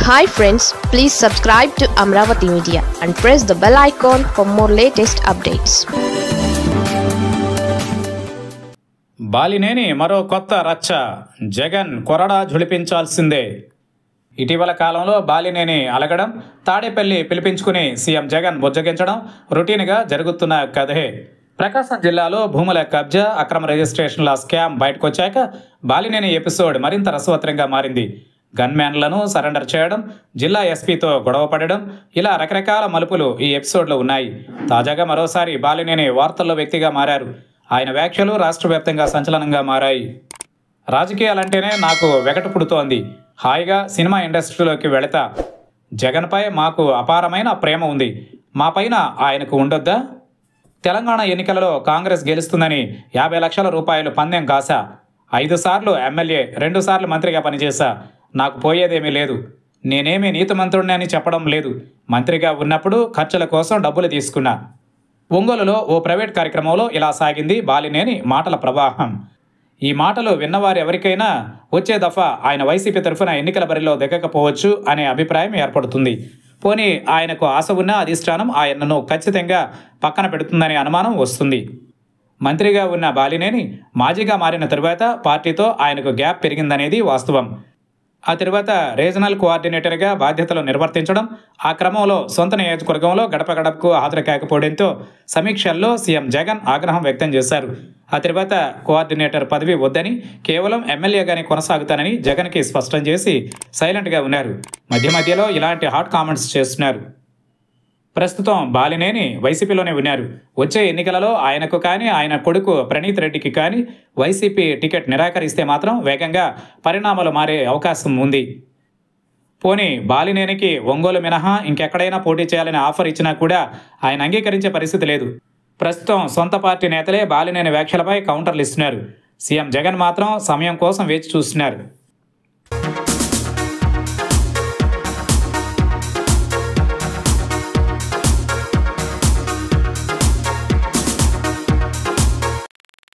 hi friends please subscribe to Amaravati media and press the bell icon for more latest updates Balineni మరో కొత్త రచ్చ జగన్ కొరడా ఝుళిపించాల్సిందే ఇటీవల కాలంలో బాలినేని అలగడం తాడేపల్లి పిలిపించుకుని సీఎం జగన్ బుజ్జగించడం రొటీన్గా జరుగుతున్న కథే ప్రకాశం జిల్లాలో భూముల కబ్జా అక్రమ రిజిస్ట్రేషన్ల స్కామ్ బయటకొచ్చాక బాలినేని ఎపిసోడ్ మరింత రసవత్రంగా మారింది గన్మ్యాన్లను సరెండర్ చేయడం జిల్లా ఎస్పీతో గొడవ పడడం ఇలా రకరకాల మలుపులు ఈ ఎపిసోడ్లో ఉన్నాయి తాజాగా మరోసారి బాలినేని వార్తల్లో వ్యక్తిగా మారారు ఆయన వ్యాఖ్యలు రాష్ట్ర వ్యాప్తంగా సంచలనంగా మారాయి రాజకీయాలంటేనే నాకు వెగటు పుడుతోంది హాయిగా సినిమా ఇండస్ట్రీలోకి వెళతా జగన్పై మాకు అపారమైన ప్రేమ ఉంది మా పైన ఆయనకు ఉండొద్దా తెలంగాణ ఎన్నికలలో కాంగ్రెస్ గెలుస్తుందని యాభై లక్షల రూపాయలు పందెం కాసా ఐదు సార్లు ఎమ్మెల్యే రెండు సార్లు మంత్రిగా పనిచేశా నాకు పోయేదేమీ లేదు నేనేమీ నీతిమంతుడిని అని చెప్పడం లేదు మంత్రిగా ఉన్నప్పుడు ఖర్చుల కోసం డబ్బులు తీసుకున్నా ఒంగోలులో ఓ ప్రైవేట్ కార్యక్రమంలో ఇలా సాగింది బాలినేని మాటల ప్రవాహం ఈ మాటలు విన్నవారు ఎవరికైనా వచ్చే దఫా ఆయన వైసీపీ తరఫున ఎన్నికల బరిలో దిగకపోవచ్చు అనే అభిప్రాయం ఏర్పడుతుంది పోనీ ఆయనకు ఆశ ఉన్న అధిష్టానం ఆయనను ఖచ్చితంగా పక్కన పెడుతుందనే అనుమానం వస్తుంది మంత్రిగా ఉన్న బాలినేని మాజీగా మారిన తరువాత పార్టీతో ఆయనకు గ్యాప్ పెరిగిందనేది వాస్తవం ఆ తర్వాత రీజనల్ కోఆర్డినేటర్గా బాధ్యతలు నిర్వర్తించడం ఆ క్రమంలో సొంత నియోజకవర్గంలో గడప గడపకు హాజరు కాకపోవడంతో సమీక్షల్లో సీఎం జగన్ ఆగ్రహం వ్యక్తం చేశారు ఆ తర్వాత కోఆర్డినేటర్ పదవి వద్దని కేవలం ఎమ్మెల్యేగానే కొనసాగుతానని జగన్కి స్పష్టం చేసి సైలెంట్గా ఉన్నారు మధ్య మధ్యలో ఇలాంటి హాట్ కామెంట్స్ చేస్తున్నారు ప్రస్తుతం బాలినేని వైసీపీలోనే ఉన్నారు వచ్చే ఎన్నికలలో ఆయనకు కానీ ఆయన కొడుకు ప్రణీత్ రెడ్డికి కానీ వైసీపీ టికెట్ నిరాకరిస్తే మాత్రం వేగంగా పరిణామాలు మారే అవకాశం ఉంది పోనీ బాలినేనికి ఒంగోలు మినహా ఇంకెక్కడైనా పోటీ చేయాలని ఆఫర్ ఇచ్చినా కూడా ఆయన అంగీకరించే పరిస్థితి లేదు ప్రస్తుతం సొంత పార్టీ నేతలే బాలినేని వ్యాఖ్యలపై కౌంటర్లు ఇస్తున్నారు సీఎం జగన్ మాత్రం సమయం కోసం వేచి చూస్తున్నారు